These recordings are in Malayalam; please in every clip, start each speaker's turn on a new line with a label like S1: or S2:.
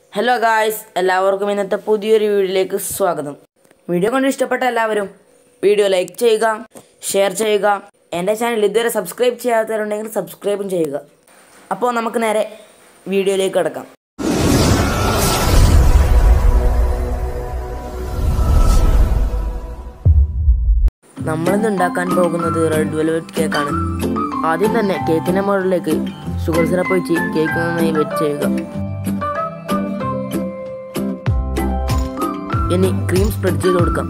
S1: ഹലോ ഗായ്സ് എല്ലാവർക്കും ഇന്നത്തെ പുതിയൊരു വീഡിയോയിലേക്ക് സ്വാഗതം വീഡിയോ കൊണ്ട് ഇഷ്ടപ്പെട്ട എല്ലാവരും വീഡിയോ ലൈക്ക് ചെയ്യുക ഷെയർ ചെയ്യുക എൻ്റെ ചാനൽ ഇതുവരെ സബ്സ്ക്രൈബ് ചെയ്യാത്തവരുണ്ടെങ്കിൽ സബ്സ്ക്രൈബും ചെയ്യുക അപ്പോൾ നമുക്ക് നേരെ വീഡിയോയിലേക്ക് കിടക്കാം നമ്മളിന്ന് ഉണ്ടാക്കാൻ പോകുന്നത് റെഡ് വെൽവെറ്റ് കേക്കാണ് ആദ്യം തന്നെ കേക്കിൻ്റെ മുകളിലേക്ക് ഷുഗർ സിറപ്പ് ഒഴിച്ച് കേക്ക് നന്നായി വെറ്റ് ചെയ്യുക ഇനി ക്രീം സ്പ്രെഡ് ചെയ്ത് കൊടുക്കാം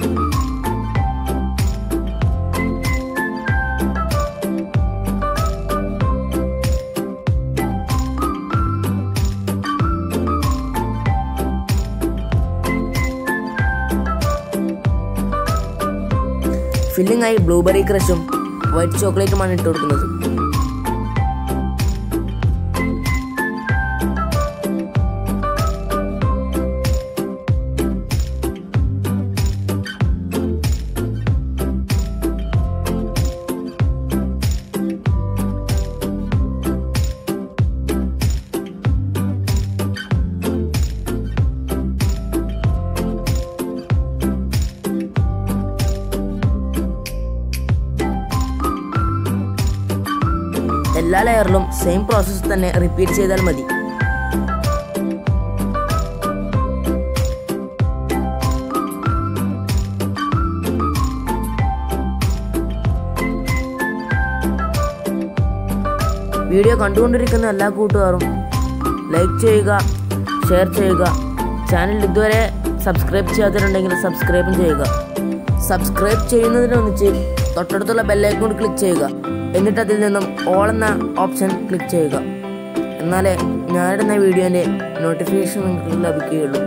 S1: ഫില്ലിംഗ് ആയി ബ്ലൂബെറി ക്രഷും വൈറ്റ് ചോക്ലേറ്റുമാണ് ഇട്ട് കൊടുക്കുന്നത് എല്ലാ ലെയറിലും സെയിം പ്രോസസ്സ് തന്നെ റിപ്പീറ്റ് ചെയ്താൽ മതി വീഡിയോ കണ്ടുകൊണ്ടിരിക്കുന്ന എല്ലാ കൂട്ടുകാരും ലൈക്ക് ചെയ്യുക ഷെയർ ചെയ്യുക ചാനൽ ഇതുവരെ സബ്സ്ക്രൈബ് ചെയ്യാത്തവരുണ്ടെങ്കിൽ സബ്സ്ക്രൈബും ചെയ്യുക സബ്സ്ക്രൈബ് ചെയ്യുന്നതിനൊന്നിച്ച് തൊട്ടടുത്തുള്ള ബെല്ലൈക്കോൺ ക്ലിക്ക് ചെയ്യുക എന്നിട്ട് അതിൽ നിന്നും ഓൾ എന്ന ഓപ്ഷൻ ക്ലിക്ക് ചെയ്യുക എന്നാലേ ഞാനിടുന്ന വീഡിയോൻ്റെ നോട്ടിഫിക്കേഷൻ നിങ്ങൾക്ക് ലഭിക്കുകയുള്ളൂ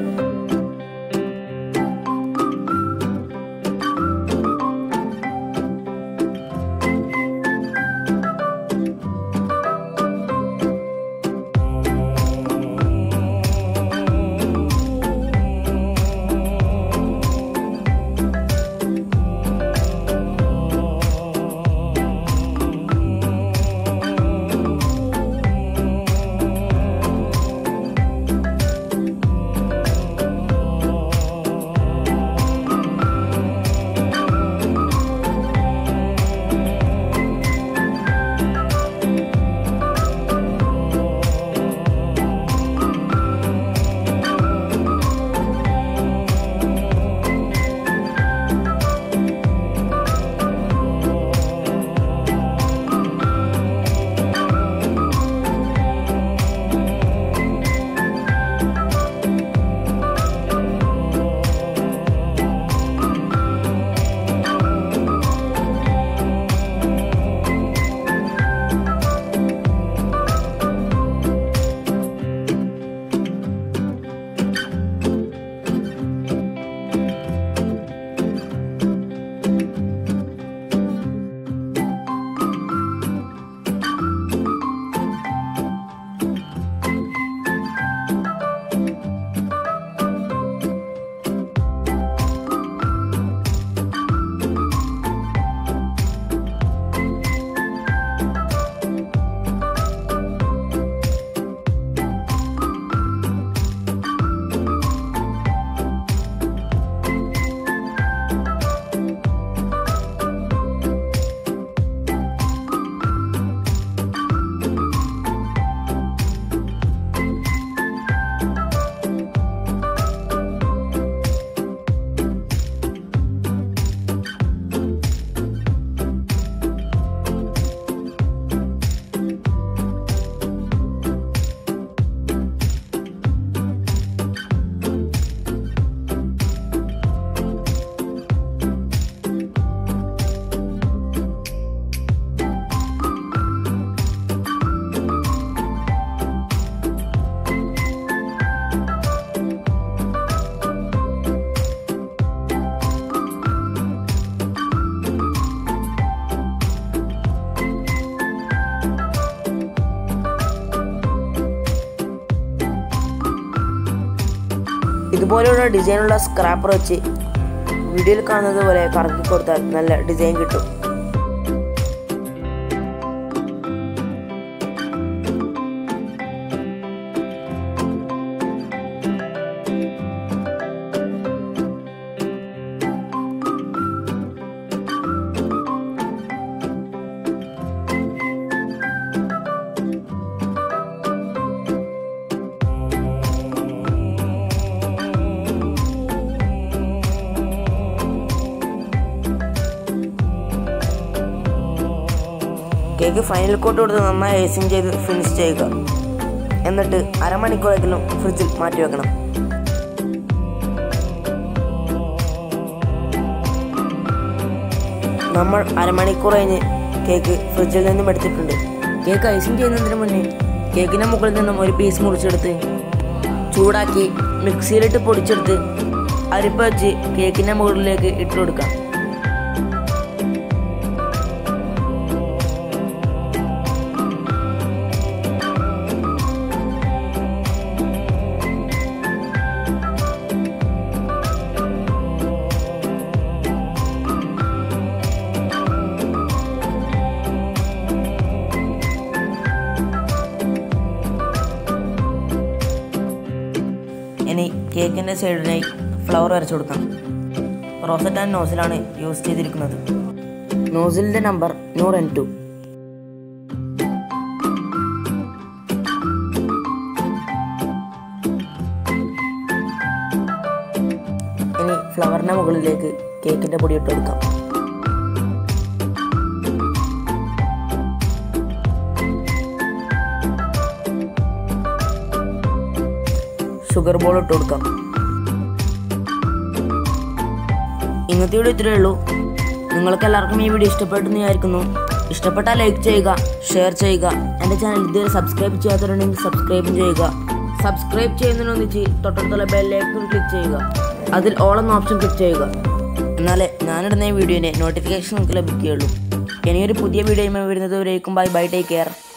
S1: ഇതുപോലെയുള്ള ഡിസൈനുള്ള സ്ക്രാപ്പർ വെച്ച് വീഡിയോയിൽ കാണുന്നത് പോലെ കറക്കി കൊടുത്താൽ നല്ല ഡിസൈൻ കിട്ടും കേക്ക് ഫൈനൽ കോട്ട് കൊടുത്ത് നന്നായി ഐസിങ് ചെയ്ത് ഫിനിഷ് ചെയ്യുക എന്നിട്ട് അരമണിക്കൂറെങ്കിലും ഫ്രിഡ്ജിൽ മാറ്റി വെക്കണം നമ്മൾ അരമണിക്കൂർ കഴിഞ്ഞ് കേക്ക് ഫ്രിഡ്ജിൽ നിന്നും എടുത്തിട്ടുണ്ട് കേക്ക് ഐസിങ് ചെയ്യുന്നതിന് മുന്നേ കേക്കിൻ്റെ മുകളിൽ നിന്നും ഒരു പീസ് മുറിച്ചെടുത്ത് ചൂടാക്കി മിക്സിയിലിട്ട് പൊടിച്ചെടുത്ത് അരിപ്പ വെച്ച് കേക്കിൻ്റെ മുകളിലേക്ക് ഇട്ട് കൊടുക്കാം ഇനി കേക്കിൻ്റെ സൈഡിനായി ഫ്ലവർ വരച്ചു കൊടുക്കാം റോസറ്റ് ആൻഡ് നോസിലാണ് യൂസ് ചെയ്തിരിക്കുന്നത് നോസിലിൻ്റെ നമ്പർ നൂറ് എൻ ടു ഇനി ഫ്ലവറിൻ്റെ മുകളിലേക്ക് കേക്കിൻ്റെ പൊടി ഇട്ട് കൊടുക്കാം ഷുഗർ ബോൾ ഇട്ട് കൊടുക്കാം ഇന്നത്തെ വീഡിയോ ഇത്രയേ ഉള്ളൂ നിങ്ങൾക്ക് എല്ലാവർക്കും ഈ വീഡിയോ ഇഷ്ടപ്പെട്ടെന്ന് വിചാരിക്കുന്നു ഇഷ്ടപ്പെട്ടാൽ ലൈക്ക് ചെയ്യുക ഷെയർ ചെയ്യുക എൻ്റെ ചാനൽ ഇതുവരെ സബ്സ്ക്രൈബ് ചെയ്യാത്തവരുണ്ടെങ്കിൽ സബ്സ്ക്രൈബും ചെയ്യുക സബ്സ്ക്രൈബ് ചെയ്യുന്നതിനൊന്നിച്ച് തൊട്ടടുത്തുള്ള ബെല്ലേക്ക് ക്ലിക്ക് ചെയ്യുക അതിൽ ഓൾ എന്ന ഓപ്ഷൻ ക്ലിക്ക് ചെയ്യുക എന്നാലേ ഞാനിടുന്ന ഈ വീഡിയോനെ നോട്ടിഫിക്കേഷൻ നിങ്ങൾക്ക് ലഭിക്കുകയുള്ളൂ ഇനിയൊരു പുതിയ വീഡിയോയുമായി വരുന്നത് വരേക്കും ബൈ ബൈ ടേക്ക് കെയർ